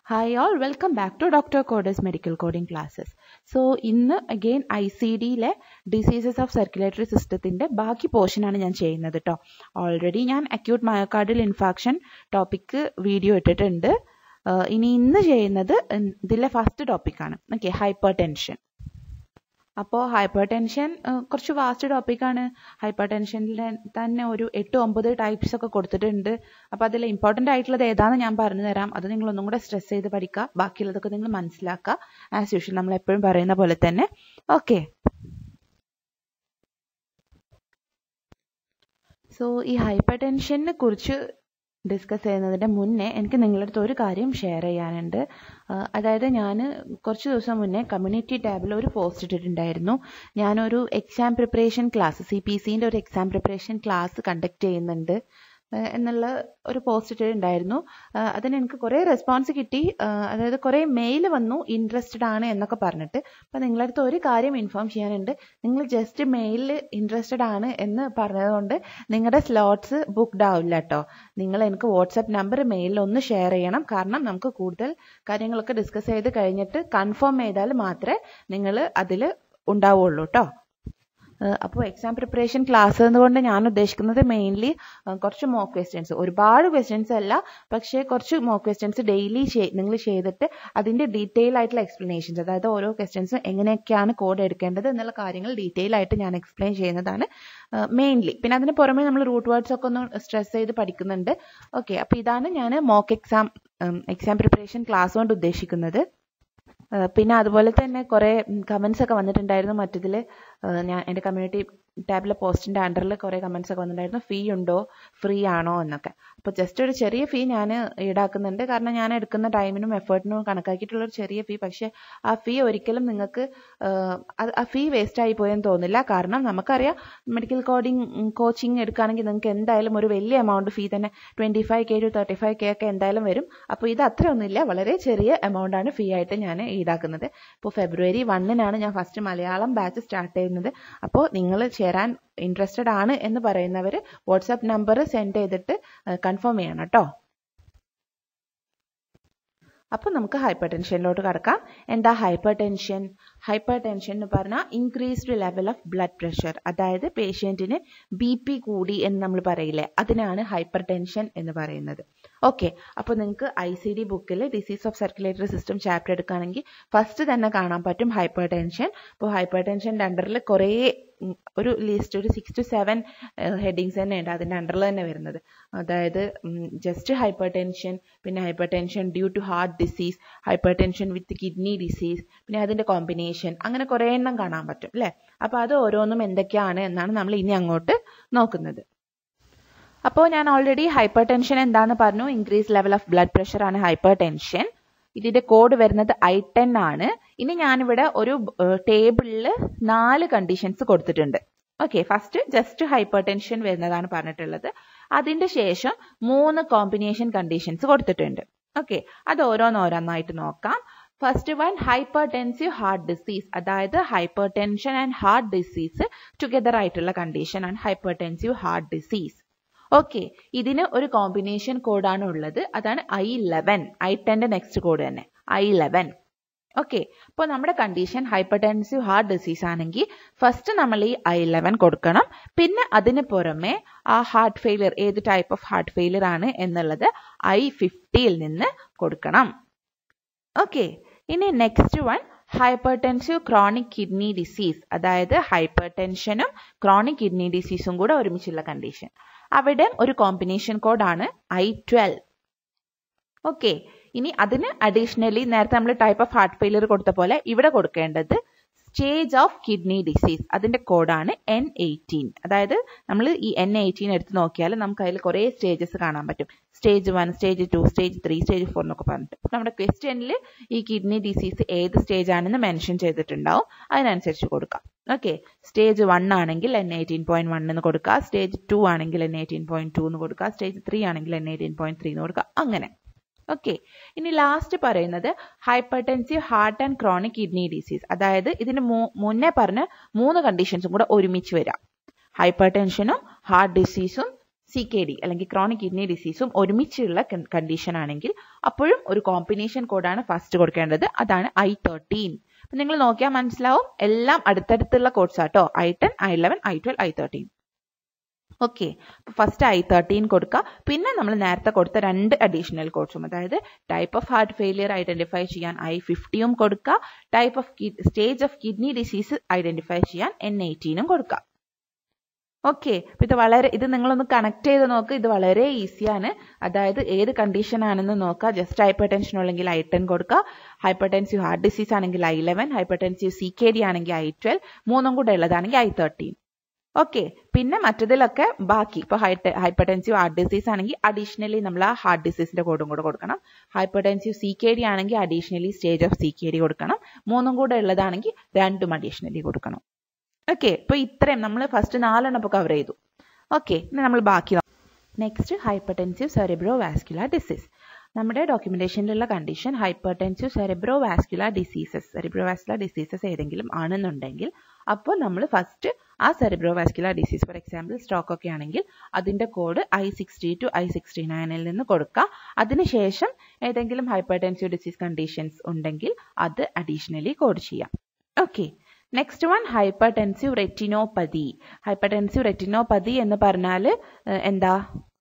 Hi all, welcome back to Dr. Coder's Medical Coding Classes. So ഇന്ന് again I C ഡിയിലെ diseases of circulatory സിസ്റ്റത്തിന്റെ ബാക്കി portion ആണ് ഞാൻ ചെയ്യുന്നത് കേട്ടോ ഓൾറെഡി ഞാൻ acute myocardial infarction topic video ഇട്ടിട്ടുണ്ട് ആഹ് ഇനി ഇന്ന് ചെയ്യുന്നത് ഇതിലെ ഫസ്റ്റ് ടോപ്പിക്കാണ് ഓക്കെ ഹൈപ്പർ ടെൻഷൻ അപ്പോൾ ഹൈപ്പർ ടെൻഷൻ കുറച്ച് വാസ്റ്റ് ടോപ്പിക്കാണ് ഹൈപ്പർ ടെൻഷനിൽ തന്നെ ഒരു എട്ട് ഒമ്പത് ടൈപ്സ് ഒക്കെ കൊടുത്തിട്ടുണ്ട് അപ്പോൾ അതിൽ ഇമ്പോർട്ടൻ്റ് ആയിട്ടുള്ളത് ഏതാണെന്ന് ഞാൻ പറഞ്ഞു തരാം അത് നിങ്ങൾ ഒന്നും കൂടെ സ്ട്രെസ് ചെയ്ത് പഠിക്കുക ബാക്കിയുള്ളതൊക്കെ നിങ്ങൾ മനസ്സിലാക്കുക ആസ് യൂഷ്വൽ നമ്മൾ എപ്പോഴും പറയുന്ന പോലെ തന്നെ ഓക്കെ സോ ഈ ഹൈപ്പർ ടെൻഷനെ കുറിച്ച് ഡിസ്കസ് ചെയ്യുന്നതിൻ്റെ മുന്നേ എനിക്ക് നിങ്ങളുടെ അടുത്ത് ഒരു കാര്യം ഷെയർ ചെയ്യാനുണ്ട് ആഹ് അതായത് ഞാൻ കുറച്ച് ദിവസം മുന്നേ കമ്മ്യൂണിറ്റി ടാബിൽ ഒരു പോസ്റ്റ് ഇട്ടിട്ടുണ്ടായിരുന്നു ഞാനൊരു exam preparation class C P സിൻ്റെ ഒരു എക്സാം പ്രിപ്പറേഷൻ ക്ലാസ് കണ്ടക്ട് ചെയ്യുന്നുണ്ട് ആഹ് എന്നുള്ള ഒരു പോസ്റ്റ് ഇട്ടിട്ടുണ്ടായിരുന്നു ആഹ് അതിന് എനിക്ക് കുറേ റെസ്പോൺസ് കിട്ടി ആഹ് അതായത് കുറേ മെയിൽ വന്നു ഇൻട്രസ്റ്റഡ് ആണ് എന്നൊക്കെ പറഞ്ഞിട്ട് അപ്പം നിങ്ങളുടെ അടുത്ത് ഒരു കാര്യം ഇൻഫോം ചെയ്യാനുണ്ട് നിങ്ങൾ ജസ്റ്റ് മെയിലിൽ ഇൻട്രസ്റ്റഡ് ആണ് എന്ന് പറഞ്ഞതുകൊണ്ട് നിങ്ങളുടെ സ്ലോട്ട്സ് ബുക്ക്ഡ് ആവില്ല കേട്ടോ നിങ്ങൾ എനിക്ക് വാട്സപ്പ് നമ്പർ മെയിലിൽ ഒന്ന് ഷെയർ ചെയ്യണം കാരണം നമുക്ക് കൂടുതൽ കാര്യങ്ങളൊക്കെ ഡിസ്കസ് ചെയ്ത് കഴിഞ്ഞിട്ട് കൺഫേം ചെയ്താൽ മാത്രമേ നിങ്ങൾ അതിൽ ഉണ്ടാവുള്ളൂ കേട്ടോ അപ്പോൾ എക്സാം പ്രിപ്പറേഷൻ ക്ലാസ് എന്നുകൊണ്ട് ഞാൻ ഉദ്ദേശിക്കുന്നത് മെയിൻലി കുറച്ച് മോക്ക് ക്വസ്റ്റ്യൻസ് ഒരുപാട് ക്വസ്റ്റ്യൻസ് അല്ല പക്ഷേ കുറച്ച് മോക്ക് ക്വസ്റ്റ്യൻസ് ഡെയിലി നിങ്ങൾ ചെയ്തിട്ട് അതിൻ്റെ ഡീറ്റെയിൽ ആയിട്ടുള്ള എക്സ്പ്ലനേഷൻസ് അതായത് ഓരോ ക്വസ്റ്റ്യൻസും എങ്ങനെയൊക്കെയാണ് കോഡ് എടുക്കേണ്ടത് എന്നുള്ള കാര്യങ്ങൾ ഡീറ്റെയിൽ ആയിട്ട് ഞാൻ എക്സ്പ്ലെയിൻ ചെയ്യുന്നതാണ് മെയിൻലി പിന്നെ അതിന് പുറമെ നമ്മൾ റൂട്ട് വേർഡ്സ് ഒക്കെ ഒന്ന് സ്ട്രെസ് ചെയ്ത് പഠിക്കുന്നുണ്ട് ഓക്കെ അപ്പോൾ ഇതാണ് ഞാൻ mock exam exam preparation class കൊണ്ട് ഉദ്ദേശിക്കുന്നത് പിന്നെ അതുപോലെ തന്നെ കുറേ കമൻസ് ഒക്കെ വന്നിട്ടുണ്ടായിരുന്നു മറ്റതിൽ ഞാൻ എൻ്റെ കമ്മ്യൂണിറ്റി ടാബിലെ പോസ്റ്റിൻ്റെ അണ്ടറിൽ കുറേ കമൻസ് ഒക്കെ വന്നിട്ടുണ്ടായിരുന്നു ഫീ ഉണ്ടോ ഫ്രീ ആണോ എന്നൊക്കെ അപ്പോൾ ജസ്റ്റ് ഒരു ചെറിയ ഫീ ഞാൻ ഈടാക്കുന്നുണ്ട് കാരണം ഞാൻ എടുക്കുന്ന ടൈമിനും എഫേർട്ടിനും കണക്കാക്കിയിട്ടുള്ള ഒരു ചെറിയ ഫീ പക്ഷേ ആ ഫീ ഒരിക്കലും നിങ്ങൾക്ക് ആ ഫീ വേസ്റ്റ് ആയി പോയെന്ന് തോന്നില്ല കാരണം നമുക്കറിയാം മെഡിക്കൽ കോഡിങ് കോച്ചിങ് എടുക്കുകയാണെങ്കിൽ നിങ്ങൾക്ക് എന്തായാലും ഒരു വലിയ എമൗണ്ട് ഫീ തന്നെ twenty five K to thirty five K ഒക്കെ എന്തായാലും വരും അപ്പോൾ ഇത് അത്രയൊന്നുമില്ല വളരെ ചെറിയ എമൗണ്ട് ആണ് ഫീ ആയിട്ട് ഞാൻ ഈടാക്കുന്നത് ഇപ്പോൾ ഫെബ്രുവരി വണ്ണിനാണ് ഞാൻ ഫസ്റ്റ് മലയാളം ബാച്ച് സ്റ്റാർട്ട് ചെയ്യുന്നത് അപ്പോൾ നിങ്ങൾ ചേരാൻ ഇൻട്രസ്റ്റഡ് ആണ് എന്ന് പറയുന്നവർ വാട്സാപ്പ് നമ്പർ സെൻഡ് ചെയ്തിട്ട് കൺഫേം ചെയ്യണം കേട്ടോ അപ്പോൾ നമുക്ക് ഹൈപ്പർ ടെൻഷനിലോട്ട് കടക്കാം എന്താ ഹൈപ്പർ ടെൻഷൻ ഹൈപ്പർ ടെൻഷൻ എന്ന് പറഞ്ഞാൽ increased level of blood pressure അതായത് പേഷ്യൻറ്റിന് ബി പി കൂടി എന്ന് നമ്മൾ പറയില്ലേ അതിനാണ് ഹൈപ്പർ ടെൻഷൻ എന്ന് പറയുന്നത് ഓക്കെ അപ്പോൾ നിങ്ങൾക്ക് ഐ സി ഡി ബുക്കിൽ disease of circulatory system chapter എടുക്കുകയാണെങ്കിൽ ഫസ്റ്റ് തന്നെ കാണാൻ പറ്റും ഹൈപ്പർ ടെൻഷൻ ഇപ്പോൾ ഹൈപ്പർ ടെൻഷൻ്റെ അണ്ടറിൽ കുറേ ഒരു ലിസ്റ്റ് ഒരു സിക്സ് ടു സെവൻ ഹെഡിങ്സ് തന്നെ ഉണ്ട് അതിൻ്റെ അണ്ടറിൽ തന്നെ വരുന്നത് അതായത് ജസ്റ്റ് ഹൈപ്പർ ടെൻഷൻ പിന്നെ hypertension due to heart disease hypertension with kidney disease പിന്നെ അതിൻ്റെ കോമ്പിനേഷൻ അങ്ങനെ കുറേ എണ്ണം കാണാൻ പറ്റും അല്ലേ അപ്പോൾ അത് ഓരോന്നും എന്തൊക്കെയാണ് എന്നാണ് നമ്മൾ ഇനി അങ്ങോട്ട് നോക്കുന്നത് അപ്പോൾ ഞാൻ ഓൾറെഡി ഹൈപ്പർ ടെൻഷൻ എന്താണെന്ന് പറഞ്ഞു increase level of blood pressure ആണ് ഹൈപ്പർ ടെൻഷൻ ഇതിന്റെ കോഡ് വരുന്നത് ഐ ടെൻ ആണ് ഇനി ഞാനിവിടെ ഒരു ടേബിളിൽ നാല് കണ്ടീഷൻസ് കൊടുത്തിട്ടുണ്ട് okay first just hypertension വരുന്നതാണ് പറഞ്ഞിട്ടുള്ളത് അതിന്റെ ശേഷം മൂന്ന് കോമ്പിനേഷൻ കണ്ടീഷൻസ് കൊടുത്തിട്ടുണ്ട് ഓക്കെ അത് ഓരോന്നോരോന്നായിട്ട് നോക്കാം first one hypertensive heart disease അതായത് hypertension and heart disease together ആയിട്ടുള്ള കണ്ടീഷൻ ആണ് hypertensive heart disease okay ഇതിന് ഒരു കോമ്പിനേഷൻ കോഡാണ് ഉള്ളത് അതാണ് ഐ ലെവൻ ഐ ടെൻ്റെ നെക്സ്റ്റ് കോഡ് തന്നെ ഐ ലെവൻ ഓക്കെ അപ്പോൾ നമ്മുടെ condition hypertensive heart disease ആണെങ്കിൽ ഫസ്റ്റ് നമ്മൾ ഈ ഐ ലെവൻ കൊടുക്കണം പിന്നെ അതിന് പുറമെ ആ ഹാർട്ട് ഫെയിലിയർ ഏത് ടൈപ്പ് ഓഫ് ഹാർട്ട് ഫെയിലിയർ ആണ് എന്നുള്ളത് ഐ ഫിഫ്റ്റിയിൽ നിന്ന് കൊടുക്കണം ഓക്കെ ഇനി next one hypertensive chronic kidney disease അതായത് ഹൈപ്പർ ടെൻഷനും ക്രോണിക് കിഡ്നി ഡിസീസും കൂടെ ഒരുമിച്ചുള്ള കണ്ടീഷൻ അവിടെ ഒരു കോമ്പിനേഷൻ കോഡാണ് ഐ ട്വൽവ് ഓക്കെ ഇനി അതിന് അഡീഷണലി നേരത്തെ നമ്മൾ ടൈപ്പ് ഓഫ് ഹാർട്ട് ഫെയിലിയർ കൊടുത്ത പോലെ ഇവിടെ കൊടുക്കേണ്ടത് സ്റ്റേജ് ഓഫ് കിഡ്നി ഡിസീസ് അതിന്റെ കോഡാണ് എൻ എയ്റ്റീൻ അതായത് നമ്മൾ ഈ എൻ എയ്റ്റീൻ എടുത്ത് നോക്കിയാൽ നമുക്ക് അതിൽ കുറേ സ്റ്റേജസ് കാണാൻ പറ്റും stage one stage two stage three stage four എന്നൊക്കെ പറഞ്ഞിട്ട് നമ്മുടെ ക്വസ്റ്റ്യനിൽ ഈ കിഡ്നി ഡിസീസ് ഏത് സ്റ്റേജ് ആണെന്ന് മെൻഷൻ ചെയ്തിട്ടുണ്ടാവും അതിനനുസരിച്ച് കൊടുക്കാം ഓക്കെ സ്റ്റേജ് വൺ ആണെങ്കിൽ എൻ എയ്റ്റീൻ പോയിന്റ് വൺ എന്ന് കൊടുക്കുക സ്റ്റേജ് ടു ആണെങ്കിൽ എൻ എയ്റ്റീൻ പോയിന്റ് ടു എന്ന് കൊടുക്കുക സ്റ്റേജ് ത്രീ ആണെങ്കിൽ എൻ എയ്റ്റീൻ പോയിന്റ് ത്രീ എന്ന് കൊടുക്കുക അങ്ങനെ ഓക്കെ ഇനി ലാസ്റ്റ് പറയുന്നത് hypertensive heart and chronic kidney disease അതായത് ഇതിന് മുന്നേ പറഞ്ഞ മൂന്ന് കണ്ടീഷൻസും കൂടെ ഒരുമിച്ച് വരാം ഹൈപ്പർ ടെൻഷനും ഹാർട്ട് ഡിസീസും സി കെ ഡി അല്ലെങ്കിൽ ക്രോണിക് കിഡ്നി ഡിസീസും ഒരുമിച്ചുള്ള കണ്ടീഷൻ ആണെങ്കിൽ അപ്പോഴും ഒരു കോമ്പിനേഷൻ കോഡാണ് ഫസ്റ്റ് കൊടുക്കേണ്ടത് അതാണ് ഐ തേർട്ടീൻ അപ്പൊ നിങ്ങൾ നോക്കിയാൽ മനസ്സിലാവും എല്ലാം അടുത്തടുത്തുള്ള കോഡ്സ് ആട്ടോ I ten I eleven I twelve I thirteen okay first I thirteen കൊടുക്കുക പിന്നെ നമ്മൾ നേരത്തെ കൊടുത്ത രണ്ട് അഡീഷണൽ കോഡ്സും അതായത് type of heart failure identify ചെയ്യാൻ ഐ ഫിഫ്റ്റിയും കൊടുക്കുക type of stage of kidney disease identify ചെയ്യാൻ എൻ എയ്റ്റീനും കൊടുക്കുക ഓക്കെ അപ്പൊ ഇത് വളരെ ഇത് നിങ്ങളൊന്ന് കണക്ട് ചെയ്ത് നോക്ക് ഇത് വളരെ ഈസിയാണ് അതായത് ഏത് കണ്ടീഷൻ ആണെന്ന് നോക്കുക ജസ്റ്റ് ഹൈപ്പർ ടെൻഷൻ ഉള്ളെങ്കിൽ ഐ ടെൻ കൊടുക്കുക ഹൈപ്പർ ടെൻസീവ് ഹാർട്ട് ഡിസീസ് ആണെങ്കിൽ I eleven hypertensive C K D ആണെങ്കിൽ ഐ ട്വൽവ് മൂന്നും കൂടെ ഉള്ളതാണെങ്കിൽ ഐ തേർട്ടീൻ ഓക്കെ പിന്നെ മറ്റതിലൊക്കെ ബാക്കി ഇപ്പൊ ഹൈപ്പർ ടെൻസീവ് ഹാർട്ട് ഡിസീസ് ആണെങ്കിൽ അഡീഷണലി നമ്മൾ ആ ഹാർട്ട് ഡിസീസിന്റെ കോഡും കൂടെ കൊടുക്കണം hypertensive C K D ആണെങ്കിൽ additionally stage of C K D കൊടുക്കണം മൂന്നും കൂടെ ഉള്ളതാണെങ്കിൽ രണ്ടും അഡീഷണലി കൊടുക്കണം ഓക്കെ ഇപ്പൊ ഇത്രയും നമ്മൾ ഫസ്റ്റ് നാലെണ്ണം ഇപ്പോൾ കവർ ചെയ്തു ഓക്കെ ഇനി നമ്മൾ ബാക്കി next hypertensive cerebrovascular disease നമ്മുടെ ഡോക്യുമെന്റേഷനിലുള്ള condition hypertensive cerebrovascular diseases cerebrovascular diseases ഏതെങ്കിലും ആണെന്നുണ്ടെങ്കിൽ അപ്പോൾ നമ്മൾ ഫസ്റ്റ് ആ cerebrovascular disease for example stroke ഒക്കെ ആണെങ്കിൽ അതിന്റെ code I sixty two I sixty നയനിൽ നിന്ന് കൊടുക്കുക അതിനുശേഷം ഏതെങ്കിലും ഹൈപ്പർ ടെൻസീവ് ഡിസീസ് കണ്ടീഷൻസ് ഉണ്ടെങ്കിൽ അത് അഡീഷണലി കോഡ് ചെയ്യാം okay next one hypertensive retinopathy hypertensive retinopathy എന്ന് പറഞ്ഞാൽ എന്താ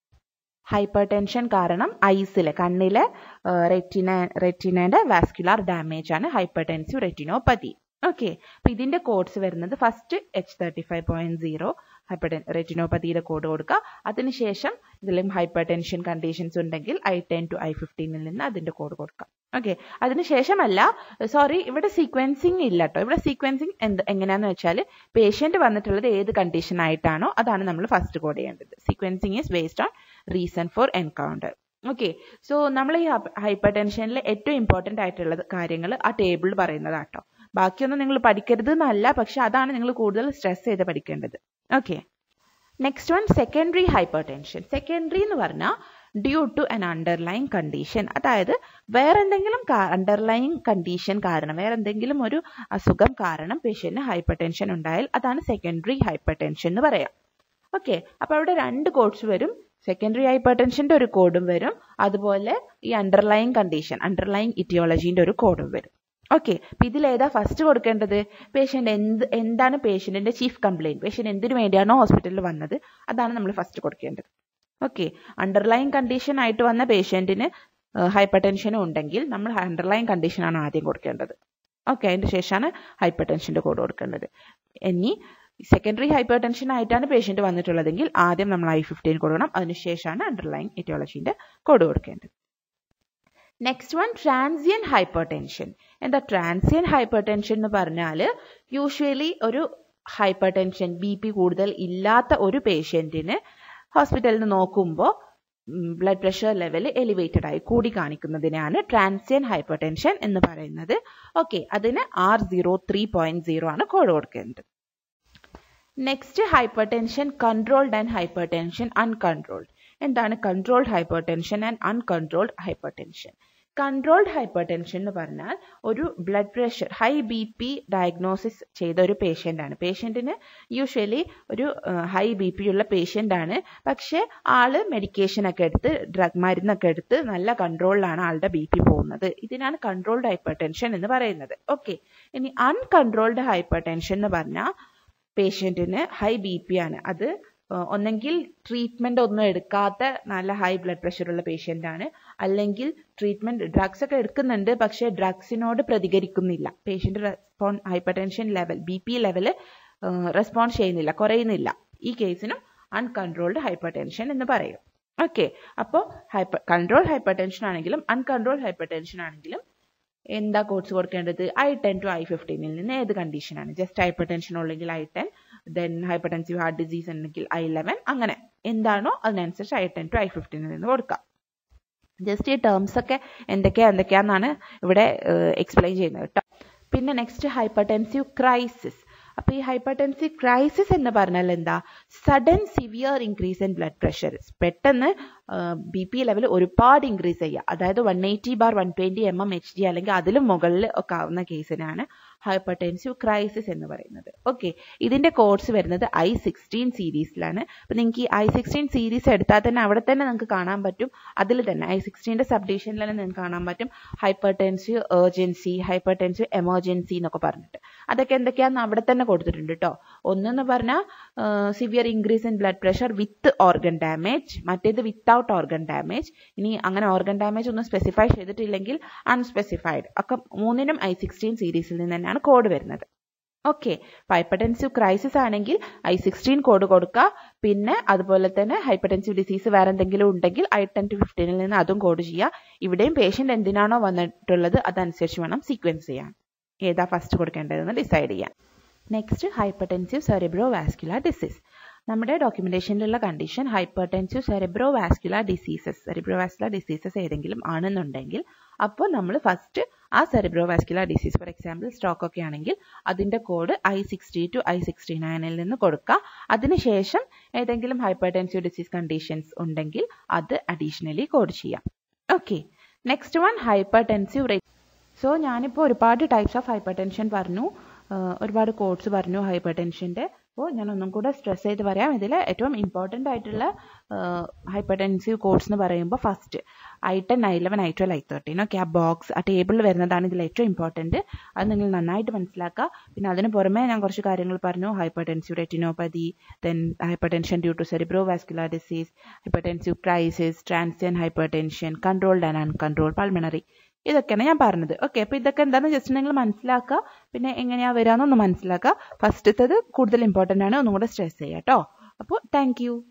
ഹൈപ്പർ ടെൻഷൻ കാരണം ഐസിലെ കണ്ണിലെ റെറ്റിന റെറ്റിനയുടെ വാസ്കുലാർ ഡാമേജ് ആണ് ഹൈപ്പർ ടെൻസീവ് റെറ്റിനോപ്പതി ഓക്കെ അപ്പൊ ഇതിന്റെ കോഡ്സ് വരുന്നത് first H thirty five point zero hyper റെറ്റിനോപ്പതിയുടെ കോഡ് കൊടുക്കുക അതിനുശേഷം ഇതിലും ഹൈപ്പർ ടെൻഷൻ കണ്ടീഷൻസ് ഉണ്ടെങ്കിൽ ഐ ടെൻ ടു ഐ ഫിഫ്റ്റീനിൽ നിന്ന് അതിന്റെ കോഡ് കൊടുക്കാം ഓക്കെ അതിനുശേഷമല്ല സോറി ഇവിടെ സീക്വൻസിങ് ഇല്ല കേട്ടോ ഇവിടെ സീക്വൻസിങ് എന്ത് എങ്ങനെയാന്ന് വെച്ചാൽ പേഷ്യന്റ് വന്നിട്ടുള്ളത് ഏത് കണ്ടീഷൻ ആയിട്ടാണോ അതാണ് നമ്മൾ ഫസ്റ്റ് കോഡ് ചെയ്യേണ്ടത് sequencing is based on reason for encounter okay so നമ്മൾ ഈ ഹൈപ്പർ ടെൻഷനിൽ ഏറ്റവും ഇമ്പോർട്ടന്റ് ആയിട്ടുള്ള കാര്യങ്ങൾ ആ ടേബിളിൽ പറയുന്നതാട്ടോ ബാക്കിയൊന്നും നിങ്ങൾ പഠിക്കരുത് എന്നല്ല പക്ഷെ അതാണ് നിങ്ങൾ കൂടുതൽ സ്ട്രെസ് ചെയ്ത് പഠിക്കേണ്ടത് okay next one secondary hypertension secondary എന്ന് പറഞ്ഞാൽ due to un underline condition അതായത് വേറെന്തെങ്കിലും അണ്ടർലൈൻ കണ്ടീഷൻ കാരണം വേറെന്തെങ്കിലും ഒരു അസുഖം കാരണം പേഷ്യന്റിന് ഹൈപ്പർ ടെൻഷൻ ഉണ്ടായാൽ അതാണ് സെക്കൻഡറി ഹൈപ്പർ ടെൻഷൻ എന്ന് പറയാം ഓക്കെ അപ്പൊ അവിടെ രണ്ട് കോഡ്സ് വരും സെക്കൻഡറി ഹൈപ്പർ ടെൻഷന്റെ ഒരു കോഡും വരും അതുപോലെ ഈ അണ്ടർലൈൻ കണ്ടീഷൻ അണ്ടർലൈൻ ഇറ്റിയോളജീന്റെ ഒരു കോഡും വരും ഓക്കെ അപ്പൊ ഇതിലേതാ ഫസ്റ്റ് കൊടുക്കേണ്ടത് പേഷ്യന്റ് എന്ത് എന്താണ് പേഷ്യന്റിന്റെ ചീഫ് കംപ്ലൈന്റ് പേഷ്യന്റ് എന്തിനു വേണ്ടിയാണോ ഹോസ്പിറ്റലിൽ വന്നത് അതാണ് നമ്മൾ ഫസ്റ്റ് കൊടുക്കേണ്ടത് ഓക്കെ അണ്ടർലൈൻ കണ്ടീഷൻ ആയിട്ട് വന്ന പേഷ്യന്റിന് ഹൈപ്പർ ടെൻഷനും ഉണ്ടെങ്കിൽ നമ്മൾ അണ്ടർലൈൻ കണ്ടീഷൻ ആണ് ആദ്യം കൊടുക്കേണ്ടത് ഓക്കെ അതിന്റെ ശേഷമാണ് ഹൈപ്പർ ടെൻഷന്റെ കോഡ് കൊടുക്കേണ്ടത് ഇനി സെക്കൻഡറി ഹൈപ്പർ ടെൻഷൻ ആയിട്ടാണ് പേഷ്യന്റ് വന്നിട്ടുള്ളതെങ്കിൽ ആദ്യം നമ്മൾ ഐ ഫിഫ്റ്റീൻ കൊടുക്കണം അതിനുശേഷമാണ് അണ്ടർലൈൻ എറ്റിയോളജീന്റെ കോഡ് കൊടുക്കേണ്ടത് next one transient hypertension എന്താ ട്രാൻസിയൻ ഹൈപ്പർ ടെൻഷൻ എന്ന് പറഞ്ഞാൽ യൂഷ്വലി ഒരു ഹൈപ്പർ ടെൻഷൻ ബി പി കൂടുതൽ ഇല്ലാത്ത ഒരു പേഷ്യന്റിന് ഹോസ്പിറ്റലിൽ നിന്ന് നോക്കുമ്പോൾ ബ്ലഡ് പ്രഷർ ലെവൽ എലിവേറ്റഡ് ആയി കൂടി കാണിക്കുന്നതിനാണ് ട്രാൻസിയൻ ഹൈപ്പർ ടെൻഷൻ എന്ന് പറയുന്നത് ഓക്കെ അതിന് R zero three point zero ആണ് കോഡ് കൊടുക്കേണ്ടത് next hypertension controlled and hypertension uncontrolled എന്താണ് controlled hypertension and uncontrolled hypertension controlled hypertension എന്ന് പറഞ്ഞാൽ ഒരു blood pressure high B P diagnosis ചെയ്ത ഒരു patient ആണ് പേഷ്യൻറ്റിന് യൂഷ്വലി ഒരു ഹൈ ബി പി ഉള്ള പേഷ്യൻ്റ് ആണ് പക്ഷേ ആള് മെഡിക്കേഷൻ ഒക്കെ എടുത്ത് ഡ്രഗ് മരുന്നൊക്കെ എടുത്ത് നല്ല കൺട്രോളിലാണ് ആളുടെ ബി പി പോകുന്നത് ഇതിനാണ് കൺട്രോൾഡ് ഹൈപ്പർ ടെൻഷൻ എന്ന് പറയുന്നത് ഓക്കെ ഇനി അൺകൺട്രോൾഡ് ഹൈപ്പർ ടെൻഷൻ എന്ന് പറഞ്ഞാൽ പേഷ്യൻറ്റിന് ഹൈ ബി പി ആണ് അത് ഒന്നെങ്കിൽ ട്രീറ്റ്മെന്റ് ഒന്നും എടുക്കാത്ത നല്ല ഹൈ ബ്ലഡ് പ്രഷർ ഉള്ള പേഷ്യന്റ് ആണ് അല്ലെങ്കിൽ ട്രീറ്റ്മെന്റ് ഡ്രഗ്സ് ഒക്കെ എടുക്കുന്നുണ്ട് പക്ഷേ ഡ്രഗ്സിനോട് പ്രതികരിക്കുന്നില്ല പേഷ്യന്റ് റെസ്പോൺ hypertension level B P level response ചെയ്യുന്നില്ല കുറയുന്നില്ല ഈ കേസിനും അൺകൺട്രോൾഡ് ഹൈപ്പർ ടെൻഷൻ എന്ന് പറയും ഓക്കെ അപ്പോൾ ഹൈപ്പർ കൺട്രോൾ ഹൈപ്പർ ടെൻഷൻ ആണെങ്കിലും അൺകൺട്രോൾ ഹൈപ്പർ ടെൻഷൻ ആണെങ്കിലും എന്താ കോഴ്സ് കൊടുക്കേണ്ടത് ഐ ടെൻ ടു ഐ ഫിഫ്റ്റീനിൽ നിന്ന് ഏത് കണ്ടീഷനാണ് ജസ്റ്റ് ഹൈപ്പർ ടെൻഷൻ ഉള്ളെങ്കിൽ I ten then hypertensive heart disease ഉണ്ടെങ്കിൽ ഐ ലെവൻ അങ്ങനെ എന്താണോ അതിനനുസരിച്ച് ഐ ടെൻ ടു ഐ ഫിഫ്റ്റീനിൽ നിന്ന് കൊടുക്കാം ജസ്റ്റ് ഈ ടേംസ് ഒക്കെ എന്തൊക്കെയാ എന്തൊക്കെയാന്നാണ് ഇവിടെ എക്സ്പ്ലെയിൻ ചെയ്യുന്നത് കേട്ടോ പിന്നെ നെക്സ്റ്റ് ഹൈപ്പർ ടെൻസീവ് ക്രൈസിസ് അപ്പൊ ഈ ഹൈപ്പർ ടെൻസീവ് ക്രൈസിസ് എന്ന് പറഞ്ഞാൽ എന്താ sudden severe increase in blood pressure പെട്ടെന്ന് ബി പി ലെവൽ ഒരുപാട് ഇൻക്രീസ് ചെയ്യുക അതായത് one eighty bar one twenty M M H D അല്ലെങ്കിൽ അതിലും മുകളിൽ ഒക്കെ ആവുന്ന കേസിനാണ് ഹൈപ്പർടെൻസീവ് ക്രൈസിസ് എന്ന് പറയുന്നത് ഓക്കെ ഇതിന്റെ കോഡ്സ് വരുന്നത് ഐ സിക്സ്റ്റീൻ സീരീസിലാണ് അപ്പൊ നിങ്ങൾക്ക് ഈ ഐ സിക്സ്റ്റീൻ സീരീസ് എടുത്താൽ തന്നെ അവിടെ തന്നെ നിങ്ങൾക്ക് കാണാൻ പറ്റും അതിൽ തന്നെ ഐ സിക്സ്റ്റീൻ്റെ സബ്ഡിഷനിൽ തന്നെ നിങ്ങൾക്ക് കാണാൻ പറ്റും ഹൈപ്പർടെൻസീവ് ഏർജൻസി ഹൈപ്പർടെൻസീവ് എമർജൻസി എന്നൊക്കെ പറഞ്ഞിട്ട് അതൊക്കെ എന്തൊക്കെയാണെന്ന് അവിടെ തന്നെ കൊടുത്തിട്ടുണ്ട് കേട്ടോ ഒന്നെന്ന് പറഞ്ഞാൽ severe increase in blood pressure with organ damage മറ്റേത് വിത്തൗട്ട് ഓർഗൻ ഡാമേജ് ഇനി അങ്ങനെ ഓർഗൻ ഡാമേജ് ഒന്നും സ്പെസിഫൈ ചെയ്തിട്ടില്ലെങ്കിൽ അൺസ്പെസിഫൈഡ് ഒക്കെ മൂന്നിനും ഐ സിക്സ്റ്റീൻ സീരീസിൽ നിന്ന് തന്നെയാണ് കോഡ് വരുന്നത് ഓക്കെ ഹൈപ്പർടെൻസീവ് ക്രൈസിസ് ആണെങ്കിൽ ഐ സിക്സ്റ്റീൻ കോഡ് കൊടുക്കുക പിന്നെ അതുപോലെ തന്നെ ഹൈപ്പർടെൻസീവ് ഡിസീസ് വേറെ എന്തെങ്കിലും ഉണ്ടെങ്കിൽ ഐ ടെൻ ടു ഫിഫ്റ്റീനിൽ നിന്ന് അതും കോഡ് ചെയ്യുക ഇവിടെയും പേഷ്യൻ്റ് എന്തിനാണോ വന്നിട്ടുള്ളത് അതനുസരിച്ച് വേണം സീക്വൻസ് ചെയ്യാൻ ഏതാ ഫസ്റ്റ് കൊടുക്കേണ്ടതെന്ന് ഡിസൈഡ് ചെയ്യാം next hypertensive cerebrovascular disease നമ്മുടെ ഡോക്യുമെന്റേഷനിലുള്ള condition hypertensive cerebrovascular diseases cerebrovascular diseases ഏതെങ്കിലും ആണെന്നുണ്ടെങ്കിൽ അപ്പോൾ നമ്മൾ ഫസ്റ്റ് ആ cerebrovascular disease for example stroke ഒക്കെ ആണെങ്കിൽ അതിന്റെ code I sixty two I sixty നയനിൽ നിന്ന് കൊടുക്കുക അതിനുശേഷം ഏതെങ്കിലും ഹൈപ്പർടെൻസീവ് ഡിസീസ് കണ്ടീഷൻസ് ഉണ്ടെങ്കിൽ അത് അഡീഷണലി കോഡ് ചെയ്യാം okay next one hypertensive rate so ഞാനിപ്പോൾ ഒരുപാട് ടൈപ്സ് ഓഫ് ഹൈപ്പർ ടെൻഷൻ പറഞ്ഞു ഒരുപാട് കോഡ്സ് പറഞ്ഞു ഹൈപ്പർ ടെൻഷൻ്റെ അപ്പോൾ ഞാൻ ഒന്നും കൂടെ സ്ട്രെസ് ചെയ്ത് പറയാം ഇതിൽ ഏറ്റവും ഇമ്പോർട്ടൻ്റ് ആയിട്ടുള്ള ഹൈപ്പർ ടെൻസീവ് കോഡ്സ് എന്ന് പറയുമ്പോൾ first I ten I eleven I twelve I thirteen okay ആ ബോക്സ് ആ ടേബിളിൽ വരുന്നതാണ് ഇതിൽ ഏറ്റവും ഇമ്പോർട്ടൻറ്റ് അത് നിങ്ങൾ നന്നായിട്ട് മനസ്സിലാക്കുക പിന്നെ അതിന് പുറമെ ഞാൻ കുറച്ച് കാര്യങ്ങൾ പറഞ്ഞു hypertensive retinopathy then hypertension due to cerebrovascular disease hypertensive crisis transient hypertension controlled and uncontrol pulmonary ഇതൊക്കെയാണ് ഞാൻ പറഞ്ഞത് ഓക്കെ അപ്പോൾ ഇതൊക്കെ എന്താണെന്ന് ജസ്റ്റ് നിങ്ങൾ മനസ്സിലാക്കുക പിന്നെ എങ്ങനെയാ വരാമെന്നൊന്ന് മനസ്സിലാക്കുക ഫസ്റ്റത്തത് കൂടുതൽ ഇമ്പോർട്ടൻ്റ് ആണ് ഒന്നും കൂടെ സ്ട്രെസ് ചെയ്യുക കേട്ടോ അപ്പോൾ താങ്ക്